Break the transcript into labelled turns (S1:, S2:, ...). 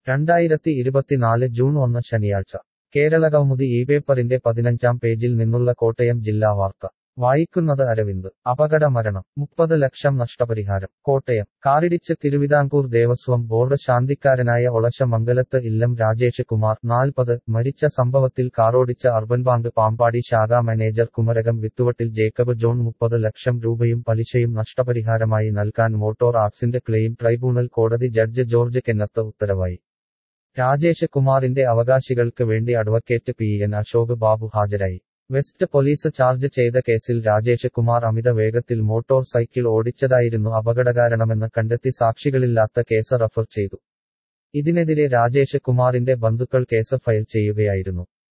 S1: രണ്ടായിരത്തി ഇരുപത്തിനാല് ജൂൺ ഒന്ന് ശനിയാഴ്ച കേരളകൗമുദി ഈ പേപ്പറിന്റെ പതിനഞ്ചാം പേജിൽ നിന്നുള്ള കോട്ടയം ജില്ലാ വാർത്ത വായിക്കുന്നത് അരവിന്ദ് അപകട മരണം മുപ്പത് ലക്ഷം നഷ്ടപരിഹാരം കോട്ടയം കാറിടിച്ച് തിരുവിതാംകൂർ ദേവസ്വം ബോർഡ് ശാന്തിക്കാരനായ ഒളശ മംഗലത്ത് ഇല്ലം രാജേഷ് കുമാർ നാൽപ്പത് മരിച്ച സംഭവത്തിൽ കാറോടിച്ച അർബൻ ബാങ്ക് പാമ്പാടി ശാഖാ മാനേജർ കുമരകം വിത്തുവട്ടിൽ ജേക്കബ് ജോൺ മുപ്പത് ലക്ഷം രൂപയും പലിശയും നഷ്ടപരിഹാരമായി നൽകാൻ മോട്ടോർ ആക്സിഡന്റ് ക്ലെയിം ട്രൈബ്യൂണൽ കോടതി ജഡ്ജ് ജോർജ് കെന്നത്ത് ഉത്തരവായി രാജേഷ് കുമാറിന്റെ അവകാശികൾക്ക് വേണ്ടി advocate P N Ashok Babu ഹാജരായി വെസ്റ്റ് പോലീസ് ചാർജ് ചെയ്ത കേസിൽ രാജേഷ് കുമാർ അമിത വേഗത്തിൽ മോട്ടോർ സൈക്കിൾ ഓടിച്ചതായിരുന്നു അപകടകാരണമെന്ന് കണ്ടെത്തി സാക്ഷികളില്ലാത്ത കേസ് റഫർ ചെയ്തു ഇതിനെതിരെ രാജേഷ് കുമാറിന്റെ ബന്ധുക്കൾ കേസ് ഫയൽ ചെയ്യുകയായിരുന്നു